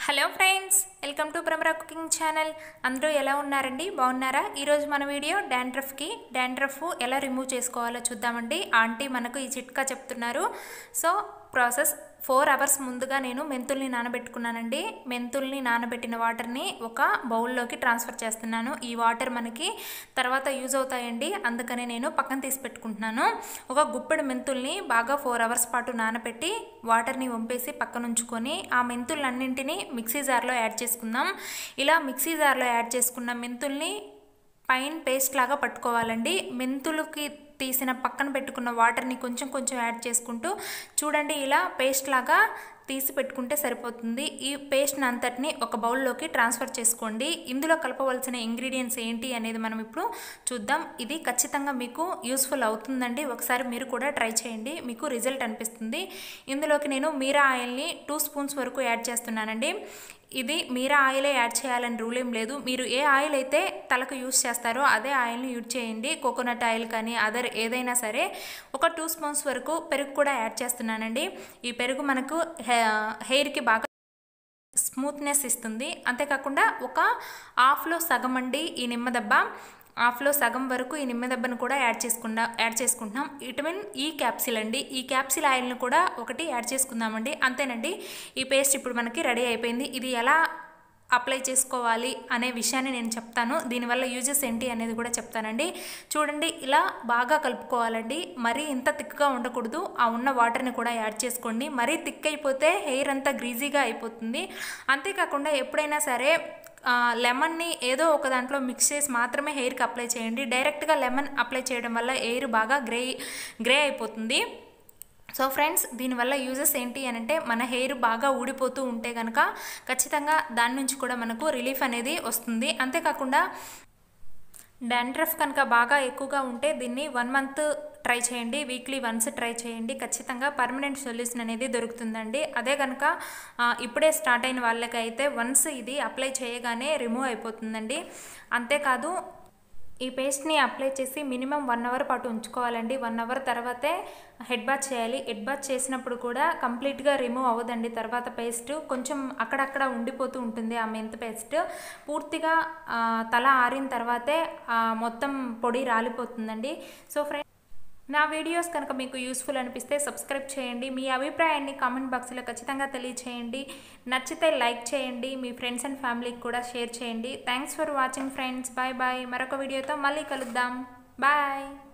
hello friends welcome to Bhramara cooking channel అందరూ ఎలా ఉన్నారండి బాగున్నారా ఈరోజు మన వీడియో డాండ్రఫ్కి డాండ్రఫ్ ఎలా రిమూవ్ చేసుకోవాలో చూద్దామండి ఆంటీ మనకు ఈ చిట్కా చెప్తున్నారు సో ప్రాసెస్ ఫోర్ అవర్స్ ముందుగా నేను మెంతుల్ని నానబెట్టుకున్నానండి మెంతుల్ని నానబెట్టిన వాటర్ని ఒక బౌల్లోకి ట్రాన్స్ఫర్ చేస్తున్నాను ఈ వాటర్ మనకి తర్వాత యూజ్ అవుతాయండి అందుకని నేను పక్కన తీసి పెట్టుకుంటున్నాను ఒక గుప్పెడు మెంతుల్ని బాగా ఫోర్ అవర్స్ పాటు నానబెట్టి వాటర్ని వంపేసి పక్కన ఉంచుకొని ఆ మెంతులన్నింటినీ మిక్సీ జార్లో యాడ్ చేసుకుందాం ఇలా మిక్సీ జార్లో యాడ్ చేసుకున్న మెంతుల్ని పైన పేస్ట్ లాగా పట్టుకోవాలండి మెంతులకి తీసిన పక్కన పెట్టుకున్న వాటర్ని కొంచెం కొంచెం యాడ్ చేసుకుంటూ చూడండి ఇలా పేస్ట్ లాగా తీసి పెట్టుకుంటే సరిపోతుంది ఈ పేస్ట్ని అంతటిని ఒక బౌల్లోకి ట్రాన్స్ఫర్ చేసుకోండి ఇందులో కలపవలసిన ఇంగ్రీడియంట్స్ ఏంటి అనేది మనం ఇప్పుడు చూద్దాం ఇది ఖచ్చితంగా మీకు యూస్ఫుల్ అవుతుందండి ఒకసారి మీరు కూడా ట్రై చేయండి మీకు రిజల్ట్ అనిపిస్తుంది ఇందులోకి నేను మీరా ఆయిల్ని టూ స్పూన్స్ వరకు యాడ్ చేస్తున్నానండి ఇది మీరా ఆయిలే యాడ్ చేయాలని రూల్ ఏం లేదు మీరు ఏ ఆయిల్ అయితే తలకు యూస్ చేస్తారో అదే ఆయిల్ని యూజ్ చేయండి కోకోనట్ ఆయిల్ కానీ అదర్ ఏదైనా సరే ఒక టూ స్పూన్స్ వరకు పెరుగు కూడా యాడ్ చేస్తున్నానండి ఈ పెరుగు మనకు హెయిర్కి బాగా స్మూత్నెస్ ఇస్తుంది అంతేకాకుండా ఒక హాఫ్లో సగం అండి ఈ నిమ్మదబ్బ హాఫ్లో సగం వరకు ఈ నిమ్మదబ్బను కూడా యాడ్ చేసుకుండా యాడ్ చేసుకుంటున్నాం విటమిన్ ఈ క్యాప్సిల్ అండి ఈ క్యాప్సిల్ ఆయిల్ని కూడా ఒకటి యాడ్ చేసుకుందామండి అంతేనండి ఈ పేస్ట్ ఇప్పుడు మనకి రెడీ అయిపోయింది ఇది ఎలా అప్లై చేసుకోవాలి అనే విషయాన్ని నేను చెప్తాను దీనివల్ల యూజెస్ ఏంటి అనేది కూడా చెప్తానండి చూడండి ఇలా బాగా కలుపుకోవాలండి మరీ ఇంత థిక్గా ఉండకూడదు ఆ ఉన్న వాటర్ని కూడా యాడ్ చేసుకోండి మరీ థిక్ అయిపోతే హెయిర్ అంతా గ్రీజీగా అయిపోతుంది అంతేకాకుండా ఎప్పుడైనా సరే లెమన్ని ఏదో ఒక దాంట్లో మిక్స్ చేసి మాత్రమే హెయిర్కి అప్లై చేయండి డైరెక్ట్గా లెమన్ అప్లై చేయడం వల్ల హెయిర్ బాగా గ్రే గ్రే అయిపోతుంది సో ఫ్రెండ్స్ దీనివల్ల యూజెస్ ఏంటి అని అంటే మన హెయిర్ బాగా ఊడిపోతూ ఉంటే కనుక ఖచ్చితంగా దాని నుంచి కూడా మనకు రిలీఫ్ అనేది వస్తుంది అంతేకాకుండా డాండ్రఫ్ కనుక బాగా ఎక్కువగా ఉంటే దీన్ని వన్ మంత్ ట్రై చేయండి వీక్లీ వన్స్ ట్రై చేయండి ఖచ్చితంగా పర్మనెంట్ సొల్యూషన్ అనేది దొరుకుతుందండి అదే కనుక ఇప్పుడే స్టార్ట్ అయిన వాళ్ళకైతే వన్స్ ఇది అప్లై చేయగానే రిమూవ్ అయిపోతుందండి అంతేకాదు ఈ పేస్ట్ని అప్లై చేసి మినిమం వన్ అవర్ పాటు ఉంచుకోవాలండి వన్ అవర్ తర్వాతే హెడ్ బాత్ చేయాలి హెడ్ బాత్ చేసినప్పుడు కూడా కంప్లీట్గా రిమూవ్ అవ్వదండి తర్వాత పేస్ట్ కొంచెం అక్కడక్కడ ఉండిపోతూ ఉంటుంది ఆ మెంత్ పేస్ట్ పూర్తిగా తల ఆరిన తర్వాతే మొత్తం పొడి రాలిపోతుందండి సో ఫ్రెండ్ నా వీడియోస్ కనుక మీకు యూస్ఫుల్ అనిపిస్తే సబ్స్క్రైబ్ చేయండి మీ అభిప్రాయాన్ని కామెంట్ బాక్స్లో ఖచ్చితంగా తెలియచేయండి నచ్చితే లైక్ చేయండి మీ ఫ్రెండ్స్ అండ్ ఫ్యామిలీకి కూడా షేర్ చేయండి thanks for watching friends bye bye మరొక వీడియోతో మళ్ళీ కలుద్దాం బాయ్